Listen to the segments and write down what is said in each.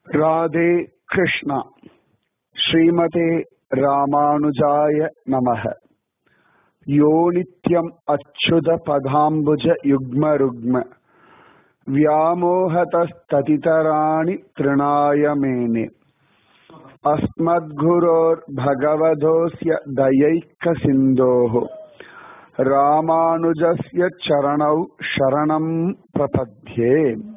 ராதே கிருஷ்ணா ஸ்ரீமதே ராமானுஜாய நமக யோ நித்யம் அச்சுத பதாம்புஜ யுக்ம ருக்ம व्यामोहतस्ततितराणि तृणाय मेने अस्मद्गुरोर्भगवधोऽस्य दयैकसिन्धोः रामानुजस्य चरणौ शरणम् பிரபத்யே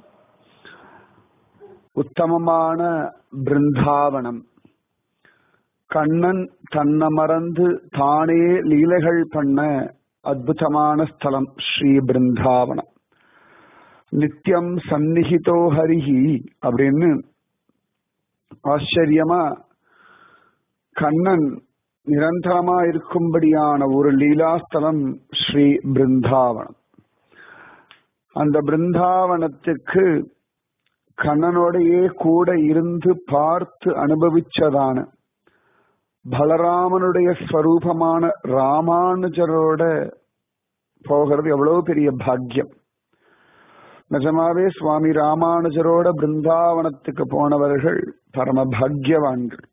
உத்தமமான பிருந்தாவனம் கண்ணன் தன்னை மறந்து தானே லீலைகள் பண்ண அற்புதமான ஸ்தலம் ஸ்ரீ பிருந்தாவனம் நித்தியம் சந்நிகிதோ ஹரிஹி அப்படின்னு ஆச்சரியமா கண்ணன் நிரந்தரமா இருக்கும்படியான ஒரு லீலாஸ்தலம் ஸ்ரீ பிருந்தாவனம் அந்த பிருந்தாவனத்துக்கு கண்ணனோடையே கூட இருந்து பார்த்து அனுபவிச்சதான பலராமனுடைய ஸ்வரூபமான ராமானுஜரோட போகிறது எவ்வளவு பெரிய பாக்கியம் நிஜமாவே சுவாமி ராமானுஜரோட பிருந்தாவனத்துக்கு போனவர்கள் பரம பாக்யவான்கள்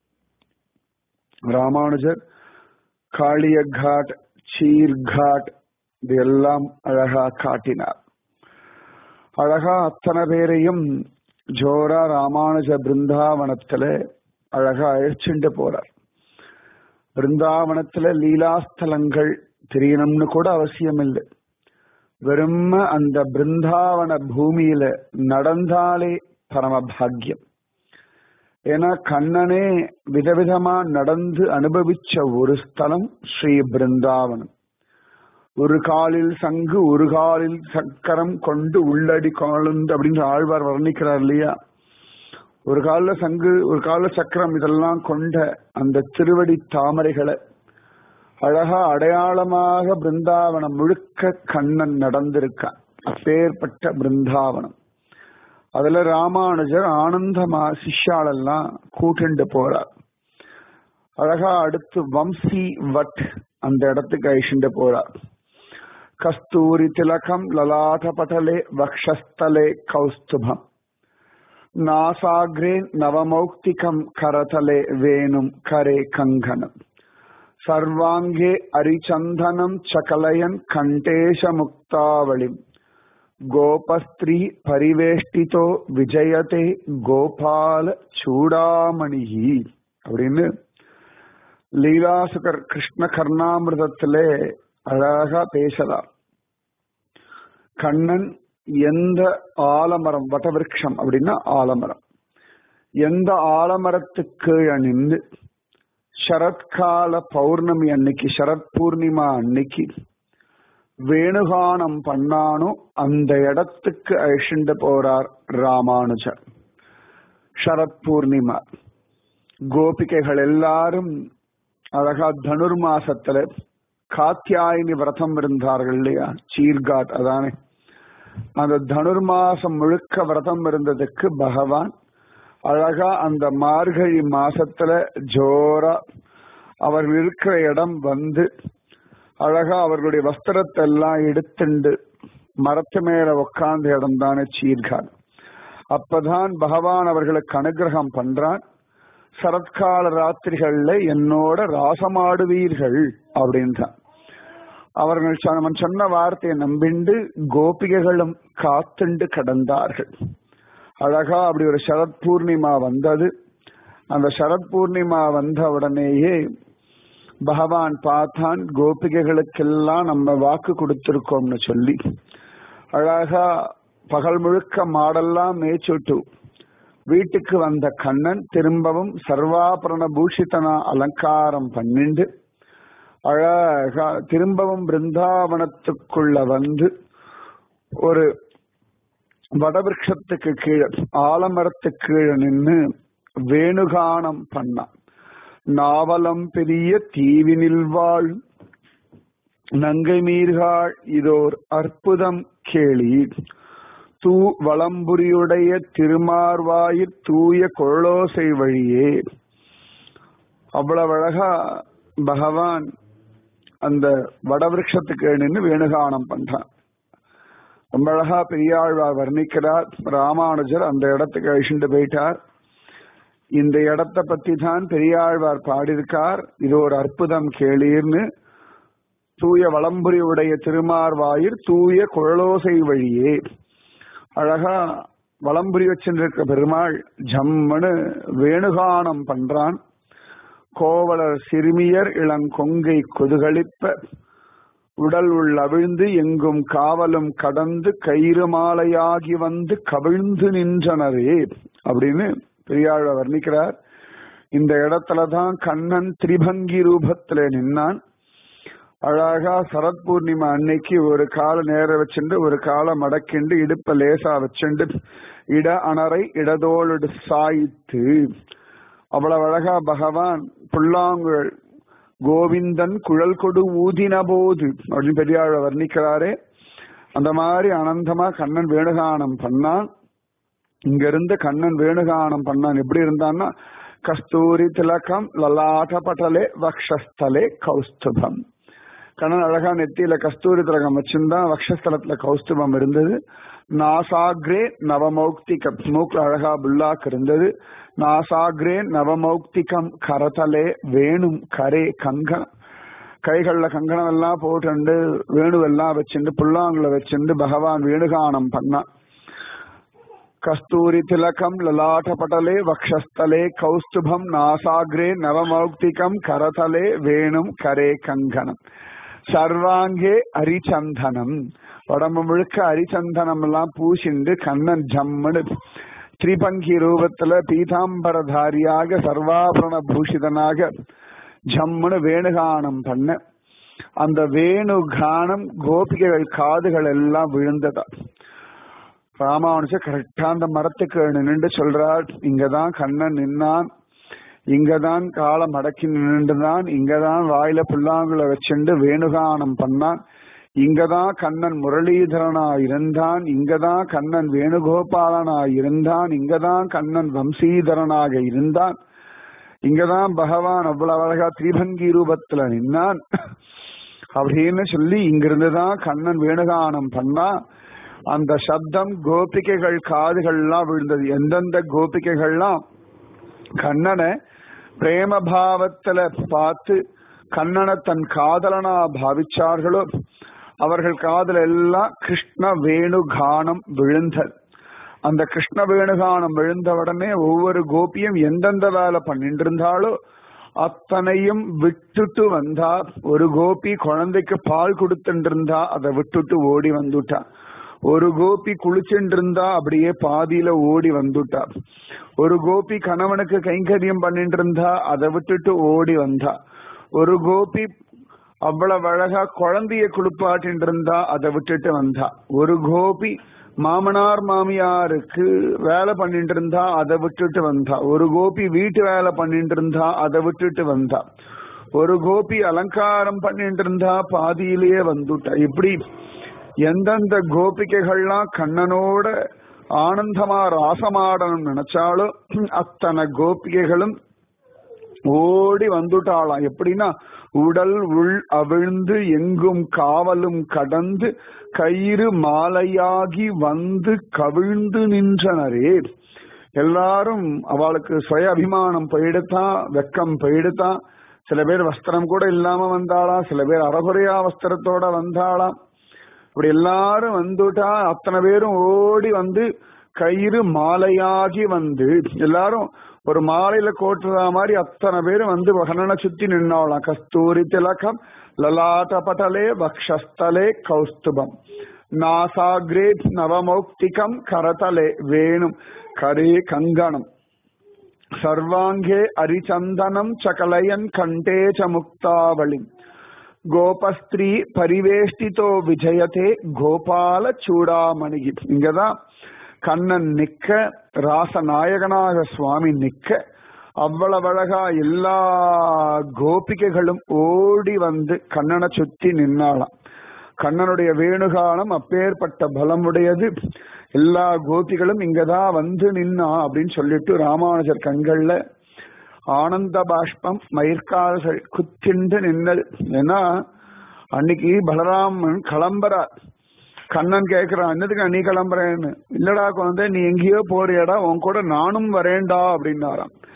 ராமானுஜர் காளிய காட் சீர் காட் இது எல்லாம் அழகா காட்டினார் அழகா அத்தனை பேரையும் ஜோரா ராமானுஜ பிருந்தாவனத்துல அழகா அழைச்சுண்டு போறார் பிருந்தாவனத்துல லீலாஸ்தலங்கள் தெரியணும்னு கூட அவசியம் இல்லை வெறும் அந்த பிருந்தாவன பூமியில நடந்தாலே பரம பாக்கியம் ஏன்னா கண்ணனே விதவிதமா நடந்து அனுபவிச்ச ஒரு ஸ்தலம் ஸ்ரீ பிருந்தாவனம் ஒரு காலில் சங்கு ஒரு காலில் சக்கரம் கொண்டு உள்ளடி காலுந்து அப்படின்னு ஆழ்வார் வர்ணிக்கிறார் இல்லையா ஒரு காலில் சங்கு ஒரு காலில் சக்கரம் இதெல்லாம் கொண்ட அந்த திருவடி தாமரைகளை அழகா அடையாளமாக பிருந்தாவனம் முழுக்க கண்ணன் நடந்திருக்கான் அப்பேற்பட்ட பிருந்தாவனம் அதுல ராமானுஜர் ஆனந்தமா சிஷ்யாலெல்லாம் கூட்டுண்டு போறார் அழகா அடுத்து வம்சி வட் அந்த இடத்துக்கு அழிச்சுட்டு போறார் கஸ்தூரி திலகம் லலாத பட்டலே வக்ஷஸ்தலே கௌஸ்துபம் நாசாகிரே நவமௌக்திகம் கரதலே வேணும் கரே கங்கனம் சர்வாங்கே அரிச்சந்தனம் சகலயன் கண்டேஷ முக்தாவளிம் கோபஸ்திரீ பரிவேஷ்டிதோ விஜயதே கோபால சூடாமணிகி அப்படின்னு லீலாசுகர் கிருஷ்ண கர்ணாமிரதத்திலே அழகா பேசலாம் கண்ணன் எந்த ஆலமரம் வட்டவிருஷம் அப்படின்னா ஆலமரம் எந்த ஆலமரத்துக்கு நின்று சரத்கால பௌர்ணமி அன்னைக்கு சரத் பூர்ணிமா அன்னைக்கு வேணுகானம் பண்ணானோ அந்த இடத்துக்கு அழிச்சுண்டு போறார் ராமானுஜர் சரத் பூர்ணிமா கோபிகைகள் எல்லாரும் அழகா தனுர் மாசத்துல காத்தியாயினி விரதம் இருந்தார்கள் இல்லையா சீர்காட் அதானே அந்த தனுர் மாசம் முழுக்க விரதம் இருந்ததுக்கு பகவான் அழகா அந்த மார்கழி மாசத்துல ஜோரா அவர்கள் இருக்கிற இடம் வந்து அழகா அவர்களுடைய வஸ்திரத்தை எல்லாம் எடுத்துண்டு மரத்து மேல உட்கார்ந்த இடம் தானே சீர்கால் அப்பதான் பகவான் அவர்களுக்கு அனுகிரகம் பண்றான் சரத்கால ராத்திரிகள்ல என்னோட ராசமாடுவீர்கள் அப்படின்றான் அவர்கள் அவன் சொன்ன வார்த்தையை நம்பிண்டு கோபிகைகளும் காத்துண்டு கடந்தார்கள் அழகா அப்படி ஒரு சரத் பூர்ணிமா வந்தது அந்த சரத் பூர்ணிமா வந்த உடனேயே பகவான் பார்த்தான் கோபிகைகளுக்கெல்லாம் நம்ம வாக்கு கொடுத்திருக்கோம்னு சொல்லி அழகா பகல் முழுக்க மாடெல்லாம் மேய்ச்சுட்டு வீட்டுக்கு வந்த கண்ணன் திரும்பவும் சர்வாபரண பூஷிதனா அலங்காரம் பண்ணிண்டு அழகா திரும்பவும் பிருந்தாவனத்துக்குள்ள வந்து ஒரு வடவிருஷத்துக்கு கீழே ஆலமரத்துக்கு கீழே நின்று வேணுகானம் பண்ணான் நாவலம் பெரிய தீவினில் வாழ் நங்கை மீர்காள் இதோர் அற்புதம் கேளி தூ வளம்புரியுடைய திருமார்வாயிற் தூய கொள்ளோசை வழியே அவ்வளவு அழகா பகவான் அந்த வடவிருஷத்துக்கு நின்று வேணுகானம் பண்றான் ரொம்ப அழகா பெரியாழ்வார் வர்ணிக்கிறார் ராமானுஜர் அந்த இடத்துக்கு அழிச்சுட்டு போயிட்டார் இந்த இடத்த பத்தி தான் பெரியாழ்வார் பாடியிருக்கார் இது ஒரு அற்புதம் கேளீர்னு தூய வளம்புரி உடைய திருமார்வாயிர் தூய குழலோசை வழியே அழகா வளம்புரி வச்சிருக்க பெருமாள் ஜம்மனு வேணுகானம் பண்றான் கோவலர் சிறுமியர் இளங்கொங்கை கொதுகளிப்ப உடல் உள் அவிழ்ந்து எங்கும் காவலும் கடந்து கயிறு மாலையாகி வந்து கவிழ்ந்து நின்றனரே அப்படின்னு பெரியாழ வர்ணிக்கிறார் இந்த இடத்துலதான் கண்ணன் திரிபங்கி ரூபத்துல நின்னான் அழகா சரத் பூர்ணிமா அன்னைக்கு ஒரு கால நேர வச்சுண்டு ஒரு கால மடக்கிண்டு இடுப்ப லேசா வச்சுண்டு இட அணரை இடதோடு சாய்த்து அவ்வளவு அழகா பகவான் புல்லாங்குழல் கோவிந்தன் குழல் கொடு ஊதின போது அப்படின்னு பெரியாழ வர்ணிக்கிறாரே அந்த மாதிரி அனந்தமா கண்ணன் வேணுகானம் பண்ணான் இங்க இருந்து கண்ணன் வேணுகானம் பண்ணான் எப்படி இருந்தான்னா கஸ்தூரி திலகம் லலாட்ட பட்டலே வக்ஷஸ்தலே கௌஸ்துபம் கண்ணன் அழகா நெத்தியில கஸ்தூரி திலகம் வச்சிருந்தான் வக்ஷஸ்தலத்துல கௌஸ்துபம் இருந்தது நாசாக்ரே நவமௌக்திகம் மூக்குல அழகா புல்லாக்கு இருந்தது நாசாக்ரே நவமௌக்திகம் கரதலே வேணும் கரே கங்கணம் கைகள்ல கங்கணம் எல்லாம் போட்டு வேணுவெல்லாம் வச்சுண்டு புல்லாங்குல வச்சுண்டு பகவான் வேணுகானம் பண்ணான் கஸ்தூரி திலகம் லலாட்ட பட்டலே வக்ஷஸ்தலே கௌஸ்துபம் நாசாக்ரே நவமௌக்திகம் கரதலே வேணும் கரே கங்கணம் சர்வாங்கே அரிச்சந்தனம் உடம்பு முழுக்க அரிச்சந்தனம் எல்லாம் பூசிண்டு கண்ணன் ஜம்முன்னு திரிபங்கி ரூபத்துல பீதாம்பரதாரியாக சர்வாபரண பூஷிதனாக ஜம்முன்னு வேணுகானம் பண்ண அந்த வேணுகானம் கோபிகைகள் காதுகள் எல்லாம் விழுந்ததா ராமானுஜ கரெக்டா அந்த மரத்துக்கு நின்று சொல்றார் இங்கதான் கண்ணன் நின்னான் இங்கதான் காலை மடக்கி நின்றுதான் இங்கதான் வாயில புல்லாங்குல வச்சுண்டு வேணுகானம் பண்ணான் இங்கதான் கண்ணன் முரளீதரனா இருந்தான் இங்கதான் கண்ணன் வேணுகோபாலனா இருந்தான் இங்கதான் கண்ணன் வம்சீதரனாக இருந்தான் இங்கதான் பகவான் அவ்வளவு அழகா திரிபங்கி ரூபத்துல நின்னான் அப்படின்னு சொல்லி இங்கிருந்துதான் கண்ணன் வேணுகானம் பண்ணா அந்த சப்தம் கோபிகைகள் காதுகள்லாம் விழுந்தது எந்தெந்த கோபிகைகள்லாம் கண்ணனை பிரேம பாவத்துல பார்த்து கண்ணனை தன் காதலனா பாவிச்சார்களோ அவர்கள் காதல எல்லாம் கிருஷ்ண வேணுகானம் விழுந்தது அந்த கிருஷ்ண வேணுகானம் விழுந்த உடனே ஒவ்வொரு கோபியும் எந்தெந்த வேலை பண்ணிட்டு இருந்தாலோ அத்தனையும் விட்டுட்டு வந்தா ஒரு கோபி குழந்தைக்கு பால் கொடுத்துட்டு இருந்தா அதை விட்டுட்டு ஓடி வந்துட்டா ஒரு கோபி குளிச்சுட்டு இருந்தா அப்படியே பாதியில ஓடி வந்துட்டா ஒரு கோபி கணவனுக்கு கைங்கரியம் பண்ணிட்டு இருந்தா அதை விட்டுட்டு ஓடி வந்தா ஒரு கோபி அவ்வளவு அழகா குழந்தைய குளிப்பாட்டின்னு இருந்தா அதை விட்டுட்டு வந்தா ஒரு கோபி மாமனார் மாமியாருக்கு வேலை பண்ணிட்டு இருந்தா அதை விட்டுட்டு வந்தா ஒரு கோபி வீட்டு வேலை பண்ணிட்டு இருந்தா அதை விட்டுட்டு வந்தா ஒரு கோபி அலங்காரம் பண்ணிட்டு இருந்தா பாதியிலேயே வந்துட்டா இப்படி எந்தெந்த கோபிகைகள்லாம் கண்ணனோட ஆனந்தமா ராசமாடணும் நினைச்சாலும் அத்தனை கோபிகைகளும் ஓடி வந்துட்டாளாம் எப்படின்னா உடல் உள் அவிழ்ந்து எங்கும் காவலும் கடந்து கயிறு மாலையாகி வந்து கவிழ்ந்து நின்றனரே எல்லாரும் அவளுக்கு சுய அபிமானம் போயிடுத்தான் வெக்கம் போயிடுத்தான் சில பேர் வஸ்திரம் கூட இல்லாம வந்தாளாம் சில பேர் அறகுறையா வஸ்திரத்தோட வந்தாளாம் இப்படி எல்லாரும் வந்துட்டா அத்தனை பேரும் ஓடி வந்து கயிறு மாலையாகி வந்து எல்லாரும் ஒரு மாலையில கோட்டுற மாதிரி அத்தனை பேரும் வந்து கண்ணனை சுத்தி நின்னாலாம் கஸ்தூரி திலகம் லலாட்ட பட்டலே வக்ஷஸ்தலே கௌஸ்துபம் நாசாகிரே நவமௌக்திகம் கரதலே வேணும் கரே கங்கணம் சர்வாங்கே அரிச்சந்தனம் சகலயன் கண்டே ச முக்தாவளிம் கோபஸ்திரீ பரிவேஷ்டிதோ விஜயதே கோபால சூடாமணிகி இங்கதான் கண்ணன் நிக்க ராசநாயகனாக சுவாமி நிக்க அவ்வளவு அழகா எல்லா கோபிகைகளும் ஓடி வந்து கண்ணனை சுத்தி நின்னாளாம் கண்ணனுடைய வேணுகாலம் அப்பேற்பட்ட பலம் உடையது எல்லா கோபிகளும் இங்கதான் வந்து நின்னா அப்படின்னு சொல்லிட்டு ராமானுஜர் கண்கள்ல ஆனந்த பாஷ்பம் மயிர்கால்கள் குத்திண்டு நின்னது ஏன்னா அன்னைக்கு பலராமன் கிளம்புறார் கண்ணன் கேக்குறான் என்னதுக்கு நீ கிளம்புறேன்னு இல்லடா குழந்தை நீ எங்கேயோ போறியடா உன் கூட நானும் வரேன்டா அப்படின்னாராம்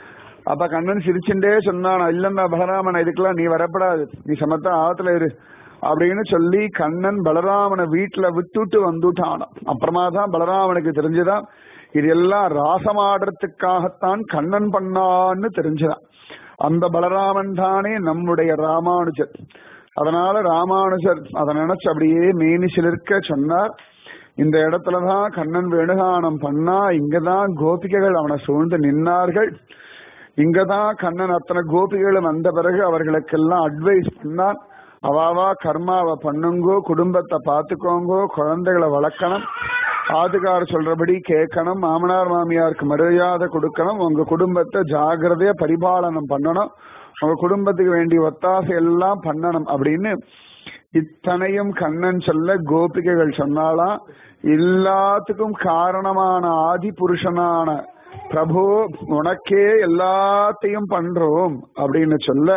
அப்ப கண்ணன் சிரிச்சுட்டே சொன்னான் இல்லன்னா பலராமன் இதுக்கெல்லாம் நீ வரப்படாது நீ சமத்தா ஆத்துல இரு அப்படின்னு சொல்லி கண்ணன் பலராமனை வீட்டுல விட்டுட்டு வந்துட்டானாம் அப்புறமா தான் பலராமனுக்கு தெரிஞ்சுதான் இது எல்லாம் ராசமாடுறதுக்காகத்தான் கண்ணன் பண்ணான்னு தெரிஞ்சுதான் அந்த பலராமன் தானே நம்முடைய ராமானுஜர் அதனால ராமானுஜர் அதை நினைச்சு அப்படியே மேனி சிலிர்க்க சொன்னார் இந்த இடத்துலதான் கண்ணன் வேணுகானம் பண்ணா இங்கதான் கோபிகைகள் அவனை சூழ்ந்து நின்னார்கள் இங்கதான் கண்ணன் அத்தனை கோபிகளும் வந்த பிறகு அவர்களுக்கெல்லாம் அட்வைஸ் பண்ணான் அவாவா கர்மாவை பண்ணுங்கோ குடும்பத்தை பார்த்துக்கோங்கோ குழந்தைகளை வளர்க்கணும் ஆதுகார் சொல்றபடி கேட்கணும் மாமனார் மாமியாருக்கு மரியாதை கொடுக்கணும் உங்க குடும்பத்தை ஜாகிரதையா பரிபாலனம் பண்ணணும் உங்க குடும்பத்துக்கு வேண்டிய ஒத்தாசை எல்லாம் பண்ணணும் அப்படின்னு இத்தனையும் கண்ணன் சொல்ல கோபிகைகள் சொன்னாலாம் எல்லாத்துக்கும் காரணமான ஆதி புருஷனான பிரபு உனக்கே எல்லாத்தையும் பண்றோம் அப்படின்னு சொல்ல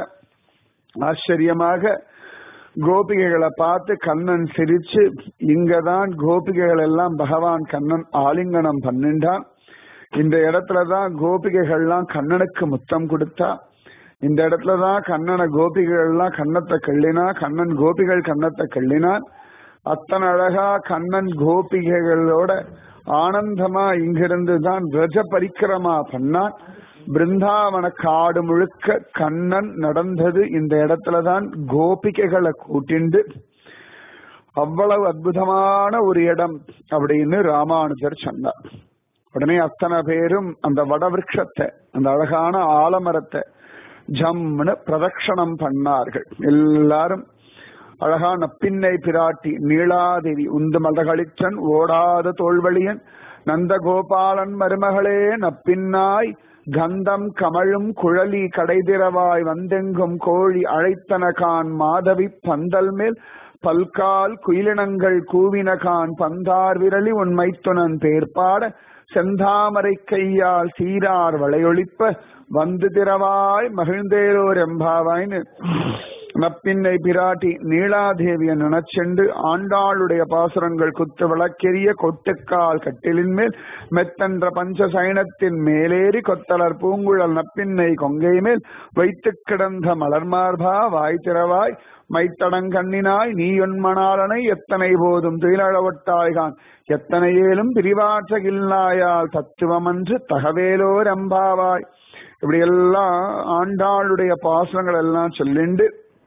ஆச்சரியமாக கோபிகைகளை பார்த்து கண்ணன் சிரிச்சு இங்கதான் கோபிகைகள் எல்லாம் பகவான் கண்ணன் ஆலிங்கனம் பண்ணின்றான் இந்த இடத்துலதான் கோபிகைகள்லாம் கண்ணனுக்கு முத்தம் கொடுத்தா இந்த இடத்துலதான் கண்ணனை கோபிகைகள்லாம் கண்ணத்தை கள்ளினா கண்ணன் கோபிகள் கண்ணத்தை கள்ளினான் அத்தனை அழகா கண்ணன் கோபிகைகளோட ஆனந்தமா இங்கிருந்து தான் ரஜ பரிக்கிரமா பண்ணான் பிருந்தாவன காடு முழுக்க கண்ணன் நடந்தது இந்த இடத்துலதான் கோபிகைகளை கூட்டிண்டு அவ்வளவு அற்புதமான ஒரு இடம் அப்படின்னு ராமானுஜர் சொன்னார் உடனே அத்தனை பேரும் அந்த வடவிருஷத்தை அந்த அழகான ஆலமரத்தை ஜம்னு பிரதட்சணம் பண்ணார்கள் எல்லாரும் அழகா நப்பின்னை பிராட்டி நீளாதேவி உந்து மதகளிச்சன் ஓடாத தோல்வழியன் நந்தகோபாலன் மருமகளே நப்பின்னாய் கந்தம் கமழும் குழலி கடைதிரவாய் வந்தெங்கும் கோழி அழைத்தனகான் மாதவி பந்தல் மேல் பல்கால் குயிலினங்கள் கூவினகான் பந்தார் விரலி உண்மைத்துணன் பேர்பாட செந்தாமரை கையால் சீரார் வளையொழிப்ப வந்து திரவாய் மகிழ்ந்தேரோர் எம்பாவாய்னு நப்பின்னை பிராட்டி நீலாதேவிய நினைச்செண்டு ஆண்டாளுடைய பாசுரங்கள் குத்து விளக்கெரிய கொட்டுக்கால் கட்டிலின் மேல் மெத்தன்ற பஞ்ச சைனத்தின் மேலேறி கொத்தலர் பூங்குழல் நப்பின்னை கொங்கை மேல் வைத்து கிடந்த மலர்மார்பா வாய் திறவாய் மைத்தடங்கண்ணினாய் நீ ஒன்மணாலனை எத்தனை போதும் துயிலழவட்டாய்கான் எத்தனை ஏலும் பிரிவாற்றகில்லாயால் தத்துவமன்று தகவேலோர் அம்பாவாய் இப்படி எல்லாம் ஆண்டாளுடைய பாசுரங்கள் எல்லாம் சொல்லிண்டு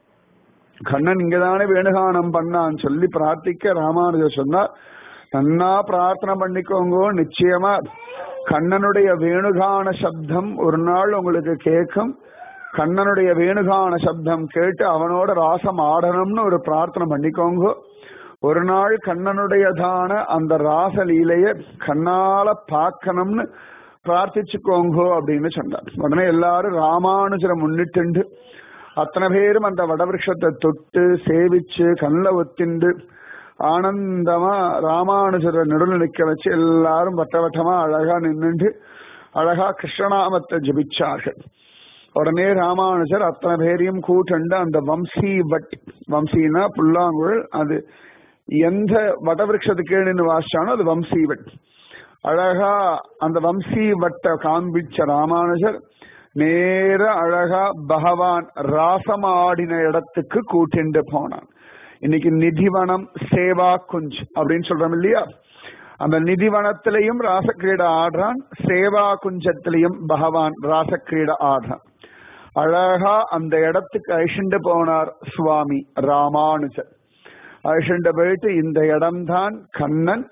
கண்ணன் இங்கதானே வேணுகானம் பண்ணான்னு சொல்லி பிரார்த்திக்க ராமானுஜர் சொன்னார் நன்னா பிரார்த்தனை பண்ணிக்கோங்கோ நிச்சயமா கண்ணனுடைய வேணுகான சப்தம் ஒரு நாள் உங்களுக்கு கேட்கும் கண்ணனுடைய வேணுகான சப்தம் கேட்டு அவனோட ராசம் ஆடணும்னு ஒரு பிரார்த்தனை பண்ணிக்கோங்க ஒரு நாள் கண்ணனுடையதான அந்த ராசலீலைய கண்ணால பார்க்கணும்னு பிரார்த்திச்சுக்கோங்கோ அப்படின்னு சொன்னார் உடனே எல்லாரும் ராமானுஜரை முன்னிட்டு அத்தனை பேரும் அந்த வடவிருஷத்தை தொட்டு சேவிச்சு கண்ணில் ஒத்திண்டு ஆனந்தமா ராமானுஜரை நடுவில் நிக்க வச்சு எல்லாரும் வட்ட வட்டமா அழகா நின்னுண்டு அழகா கிருஷ்ணநாமத்தை ஜபிச்சார்கள் உடனே ராமானுஜர் அத்தனை பேரையும் கூட்டண்டு அந்த வம்சி வட் வம்சினா புல்லாங்குழல் அது எந்த வடவிருஷத்துக்கு கீழே வாசிச்சானோ அது வம்சி வட் அழகா அந்த வம்சி வட்ட காண்பிச்ச ராமானுஜர் நேர அழகா பகவான் ராசமாடின இடத்துக்கு கூட்டிண்டு போனான் இன்னைக்கு நிதிவனம் சேவா குஞ்ச் அப்படின்னு சொல்றோம் இல்லையா அந்த நிதிவனத்திலையும் ராசக்கிரீட ஆடுறான் சேவா குஞ்சத்திலையும் பகவான் ராசக்கிரீட ஆடுறான் அழகா அந்த இடத்துக்கு அழிச்சுண்டு போனார் சுவாமி ராமானுஜர் அழிச்சுண்டு போயிட்டு இந்த இடம்தான் கண்ணன்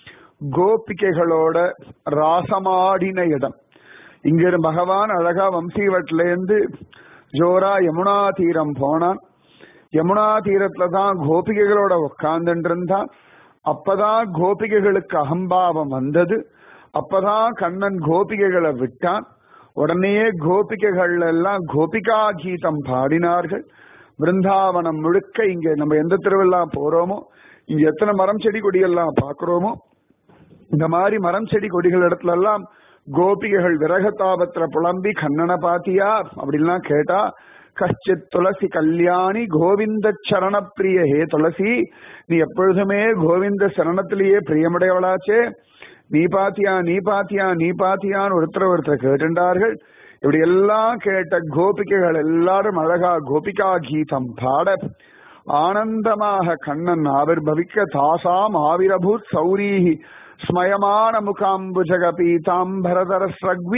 கோபிகைகளோட ராசமாடின இடம் இங்க பகவான் அழகா வம்சீவட்ல இருந்து ஜோரா யமுனா தீரம் போனான் யமுனா தீரத்துல தான் கோபிகைகளோட உட்கார்ந்துட்டு இருந்தான் அப்பதான் கோபிகைகளுக்கு அகம்பாவம் வந்தது அப்பதான் கண்ணன் கோபிகைகளை விட்டான் உடனே கோபிகைகள் எல்லாம் கோபிகா கீதம் பாடினார்கள் பிருந்தாவனம் முழுக்க இங்க நம்ம எந்த திருவிழா போறோமோ இங்க எத்தனை மரம் செடி கொடியெல்லாம் பாக்குறோமோ இந்த மாதிரி மரம் செடி கொடிகள் இடத்துல எல்லாம் கோபிகைகள் விரகதாபத்துல புலம்பி கண்ணனை பாத்தியா அப்படின்லாம் கேட்டா கஷ்டித் துளசி கல்யாணி கோவிந்த சரண பிரிய ஹே துளசி நீ எப்பொழுதுமே கோவிந்த சரணத்திலேயே பிரியமுடையவளாச்சே நீ பாத்தியா நீ பாத்தியா நீ பாத்தியான்னு ஒருத்தர் ஒருத்தர் கேட்டுண்டார்கள் இப்படி எல்லாம் கேட்ட கோபிகைகள் எல்லாரும் அழகா கோபிகா கீதம் பாட ஆனந்தமாக கண்ணன் ஆவிர்பவிக்க தாசாம் ஆவிரபூத் சௌரீஹி ஸ்மயமான முகாம்புஜக பீதாம்பரதர ஸ்ரக்வி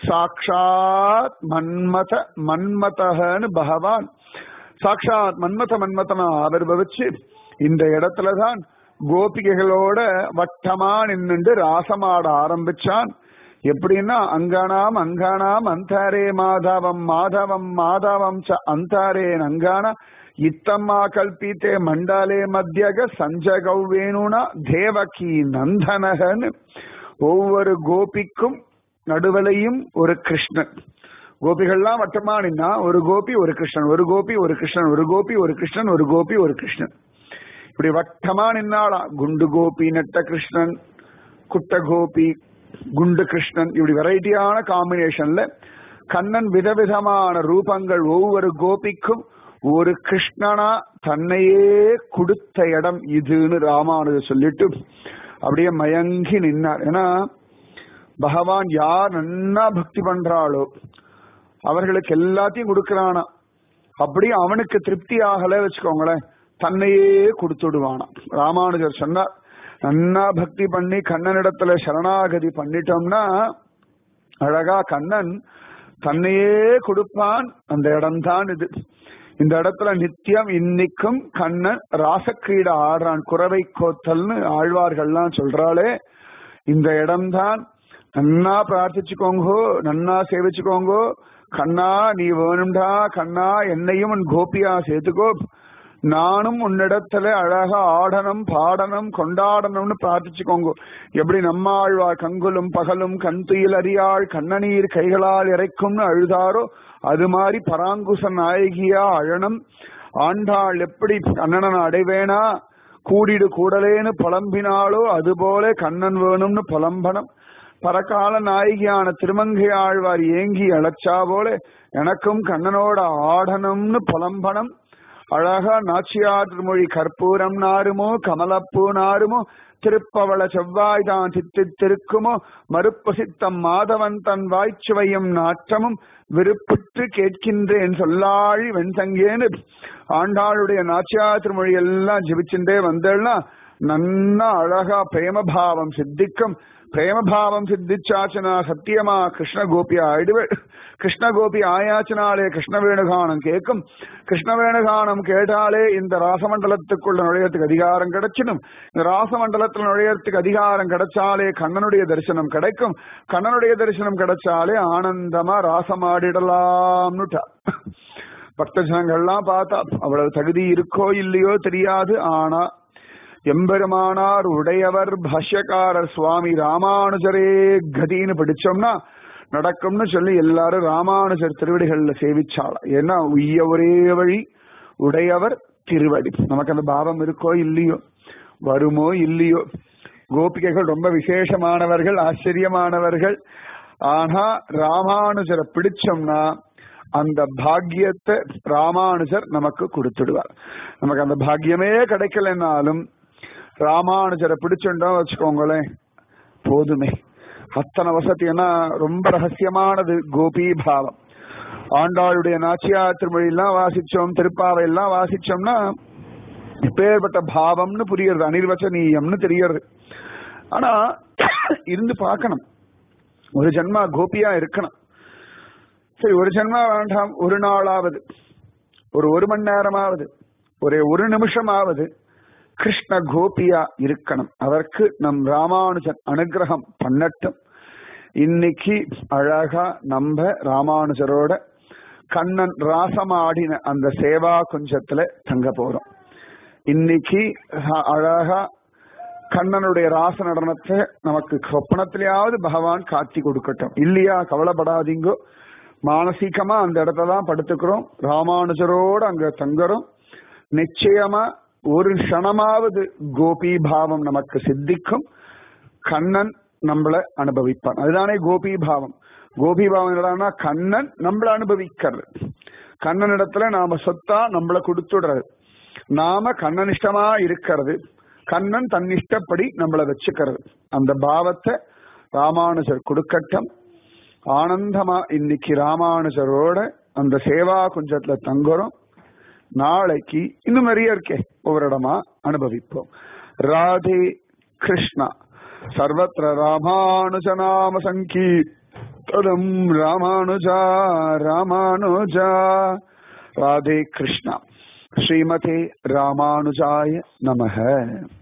சாக்ஷாத் மன்மத மன்மதன்னு பகவான் சாக்ஷாத் மன்மத மன்மதனா ஆவிர்பவிச்சு இந்த இடத்துலதான் கோபிகைகளோட வட்டமா நின்னுண்டு ராசமாட ஆரம்பிச்சான் எப்படின்னா அங்கானாம் அங்கானாம் அந்தாரே மாதவம் மாதவம் மாதவம் ச அந்தாரே அங்கான இத்தம்மா கல்பீத்தே மண்டாலே மத்தியக சஞ்சகௌ வேணுனா தேவகி நந்தனகன்னு ஒவ்வொரு கோபிக்கும் நடுவலையும் ஒரு கிருஷ்ணன் கோபிகள்லாம் வட்டமா நின்னா ஒரு கோபி ஒரு கிருஷ்ணன் ஒரு கோபி ஒரு கிருஷ்ணன் ஒரு கோபி ஒரு கிருஷ்ணன் ஒரு கோபி ஒரு கிருஷ்ணன் இப்படி வட்டமா நின்னாளா குண்டு கோபி நெட்ட கிருஷ்ணன் குட்ட கோபி குண்டு கிருஷ்ணன் இப்படி வெரைட்டியான காம்பினேஷன்ல கண்ணன் விதவிதமான ரூபங்கள் ஒவ்வொரு கோபிக்கும் ஒரு கிருஷ்ணனா தன்னையே கொடுத்த இடம் இதுன்னு ராமானுஜர் சொல்லிட்டு அப்படியே மயங்கி நின்னார் ஏன்னா பகவான் யார் நன்னா பக்தி பண்றாளோ அவர்களுக்கு எல்லாத்தையும் கொடுக்கறானா அப்படி அவனுக்கு திருப்தி ஆகல வச்சுக்கோங்களேன் தன்னையே கொடுத்துடுவானா ராமானுஜர் சொன்னார் நன்னா பக்தி பண்ணி கண்ணனிடத்துல சரணாகதி பண்ணிட்டோம்னா அழகா கண்ணன் தன்னையே கொடுப்பான் அந்த இடம்தான் இது இந்த இடத்துல நித்தியம் இன்னைக்கும் கண்ணன் ராசக்கிரீட ஆடுறான் குறவை கோத்தல்னு ஆழ்வார்கள்லாம் சொல்றாளே இந்த இடம்தான் நன்னா பிரார்த்திச்சுக்கோங்கோ நன்னா சேவிச்சுக்கோங்கோ கண்ணா நீ வேணும்டா கண்ணா என்னையும் உன் கோபியா சேர்த்துக்கோ நானும் உன்னிடத்துல அழகா ஆடணும் பாடணும் கொண்டாடணும்னு பிரார்த்திச்சுக்கோங்க எப்படி நம்மாழ்வார் கங்குலும் பகலும் கண் துயில் அறியாள் கண்ணநீர் கைகளால் இறைக்கும்னு அழுதாரோ அது மாதிரி பராங்குச நாயகியா அழணும் ஆண்டாள் எப்படி கண்ணனை அடைவேனா கூடிடு கூடலேன்னு புலம்பினாலோ அதுபோல கண்ணன் வேணும்னு புலம்பனம் பரகால நாயகியான திருமங்கை ஆழ்வார் ஏங்கி அழைச்சா போல எனக்கும் கண்ணனோட ஆடணும்னு புலம்பனம் அழகா நாச்சியார் திருமொழி கற்பூரம் நாருமோ கமலப்பூ நாருமோ திருப்பவள செவ்வாய் தான் தித்து திருக்குமோ மறுப்பு சித்தம் மாதவன் தன் வாய்ச்சுவையும் நாற்றமும் விருப்புற்று கேட்கின்றேன் சொல்லாழி வெண்சங்கேன்னு ஆண்டாளுடைய நாச்சியார் திருமொழி எல்லாம் ஜெபிச்சுட்டே வந்தேன்னா நன்னா அழகா பிரேமபாவம் சித்திக்கும் பிரேமபாவம் சித்திச்சாச்சனா சத்தியமா கிருஷ்ண கோபி ஆயிடுவே கிருஷ்ண கோபி ஆயாச்சினாலே கிருஷ்ண வேணுகானம் கேட்கும் கிருஷ்ண வேணுகானம் கேட்டாலே இந்த ராசமண்டலத்துக்குள்ள நுழையறதுக்கு அதிகாரம் கிடைச்சிடும் இந்த ராசமண்டலத்தில் நுழையறதுக்கு அதிகாரம் கிடைச்சாலே கண்ணனுடைய தரிசனம் கிடைக்கும் கண்ணனுடைய தரிசனம் கிடைச்சாலே ஆனந்தமா ராசமாடிடலாம்னுட்டா பக்த ஜனங்கள்லாம் பார்த்தா அவ்வளவு தகுதி இருக்கோ இல்லையோ தெரியாது ஆனா எம்பெருமானார் உடையவர் பாஷ்யக்காரர் சுவாமி ராமானுஜரே கதின்னு படிச்சோம்னா நடக்கும்னு சொல்லி எல்லாரும் ராமானுஜர் திருவடிகள்ல சேவிச்சாள் ஏன்னா உய்ய ஒரே வழி உடையவர் திருவடி நமக்கு அந்த பாவம் இருக்கோ இல்லையோ வருமோ இல்லையோ கோபிகைகள் ரொம்ப விசேஷமானவர்கள் ஆச்சரியமானவர்கள் ஆனா ராமானுஜரை பிடிச்சோம்னா அந்த பாக்கியத்தை ராமானுஜர் நமக்கு கொடுத்துடுவார் நமக்கு அந்த பாக்கியமே கிடைக்கலனாலும் ராமானுஜரை பிடிச்சுட்டோம் வச்சுக்கோங்களேன் போதுமே அத்தனை வசதினா ரொம்ப ரகசியமானது கோபி பாவம் ஆண்டாளுடைய நாச்சியார் திருமொழியெல்லாம் வாசிச்சோம் திருப்பாவை எல்லாம் வாசிச்சோம்னா இப்பேற்பட்ட பாவம்னு புரியுறது அனிர்வச்சனீயம்னு தெரியறது ஆனா இருந்து பார்க்கணும் ஒரு ஜென்மா கோபியா இருக்கணும் சரி ஒரு ஜென்மா வேண்டாம் ஒரு நாளாவது ஒரு ஒரு மணி நேரமாவது ஒரே ஒரு நிமிஷமாவது கிருஷ்ண கோபியா இருக்கணும் அதற்கு நம் ராமானுஜன் அனுகிரகம் பண்ணட்டும் இன்னைக்கு அழகா நம்ம ராமானுஜரோட கண்ணன் ராசமாடின அந்த சேவா குஞ்சத்துல தங்க போறோம் இன்னைக்கு அழகா கண்ணனுடைய ராச நடனத்தை நமக்கு சொப்பனத்திலேயாவது பகவான் காட்சி கொடுக்கட்டும் இல்லையா கவலைப்படாதீங்கோ மானசீகமா அந்த இடத்துல தான் படுத்துக்கிறோம் ராமானுஜரோட அங்க தங்குறோம் நிச்சயமா ஒரு க்ஷணமாவது கோபி பாவம் நமக்கு சித்திக்கும் கண்ணன் நம்மள அனுபவிப்பான் அதுதானே கோபி பாவம் கோபி பாவம் என்னடான்னா கண்ணன் நம்மள அனுபவிக்கிறது கண்ணன் இடத்துல நாம சொத்தா நம்மள கொடுத்துடுறது நாம கண்ணனிஷ்டமா இருக்கிறது கண்ணன் தன்னிஷ்டப்படி நம்மள வச்சுக்கிறது அந்த பாவத்தை ராமானுஜர் கொடுக்கட்டும் ஆனந்தமா இன்னைக்கு ராமானுஜரோட அந்த சேவா குஞ்சத்துல தங்குறோம் நாளைக்கு இன்னும் நிறைய இருக்கே ஒவ்வொரு இடமா அனுபவிப்போம் ராதே கிருஷ்ணா சர்வத்திர ராமானுஜநாம சங்கீர்த்தனம் ராமானுஜா ராமானுஜா ராதே கிருஷ்ணா ஸ்ரீமதே ராமானுஜாய நமக